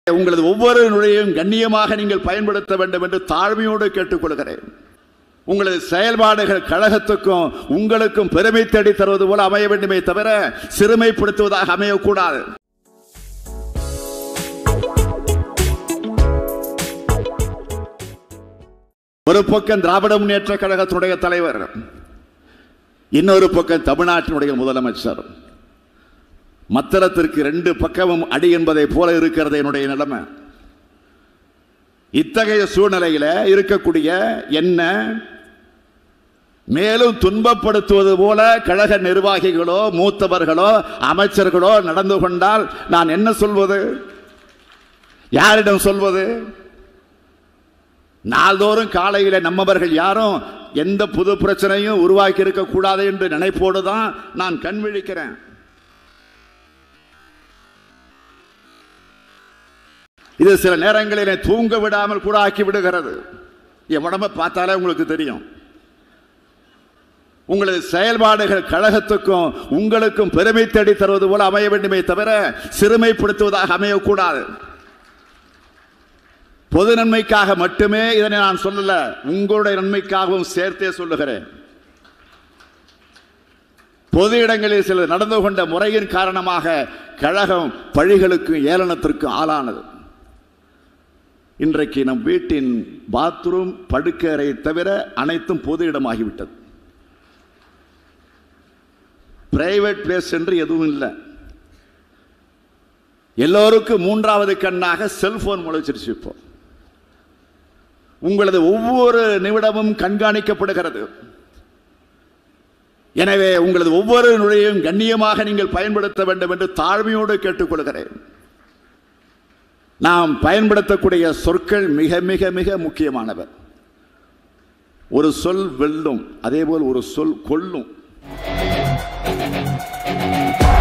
உங்களது ஒவ்வொரு நுழையும் கண்ணியமாக நீங்கள் பயன்படுத்த வேண்டும் என்று தாழ்மையோடு கேட்டுக்கொள்கிறேன் உங்களது செயல்பாடுகள் கழகத்துக்கும் உங்களுக்கும் பெருமை தேடி தருவது போல அமைய வேண்டுமே தவிர சிறுமைப்படுத்துவதாக அமையக்கூடாது ஒரு பக்கம் திராவிட முன்னேற்ற கழகத்தினுடைய தலைவர் இன்னொரு பக்கம் தமிழ்நாட்டினுடைய முதலமைச்சர் மத்தளத்திற்கு ரெண்டு பக்கமும் அடி என்பதை போல இருக்கிறது என்னுடைய நிலைமை இத்தகைய சூழ்நிலையில இருக்கக்கூடிய என்ன மேலும் துன்பப்படுத்துவது போல கழக நிர்வாகிகளோ மூத்தவர்களோ அமைச்சர்களோ நடந்து கொண்டால் நான் என்ன சொல்வது யாரிடம் சொல்வது நாள்தோறும் காலையில நம்மவர்கள் யாரும் எந்த புது பிரச்சனையும் உருவாக்கி இருக்க கூடாது என்று நினைப்போடு தான் நான் கண் விழிக்கிறேன் இது சில நேரங்களில் தூங்க விடாமல் கூட ஆக்கி விடுகிறது என் உடம்பை பார்த்தாலே உங்களுக்கு தெரியும் உங்களது செயல்பாடுகள் கழகத்துக்கும் உங்களுக்கும் பெருமை தேடி தருவது போல அமைய வேண்டுமே தவிர சிறுமைப்படுத்துவதாக அமையக்கூடாது பொது நன்மைக்காக மட்டுமே இதனை நான் சொல்லல உங்களுடைய நன்மைக்காகவும் சேர்த்தே சொல்லுகிறேன் பொது இடங்களில் சிலர் நடந்து கொண்ட முறையின் காரணமாக கழகம் பழிகளுக்கும் ஏளனத்திற்கும் ஆளானது இன்றைக்கு நம் வீட்டின் பாத்ரூம் படுக்கறை தவிர அனைத்தும் பொது இடமாகிவிட்டது பிரைவேட் பிளேஸ் என்று எதுவும் இல்லை எல்லோருக்கும் மூன்றாவது கண்ணாக செல்போன் முளைச்சிருச்சு இப்போ உங்களது ஒவ்வொரு நிமிடமும் கண்காணிக்கப்படுகிறது எனவே உங்களது ஒவ்வொரு நுழையும் கண்ணியமாக நீங்கள் பயன்படுத்த வேண்டும் என்று தாழ்மையோடு கேட்டுக்கொள்கிறேன் நாம் பயன்படுத்தக்கூடிய சொற்கள் மிக மிக மிக முக்கியமானவர் ஒரு சொல் வெல்லும் அதேபோல் ஒரு சொல் கொல்லும்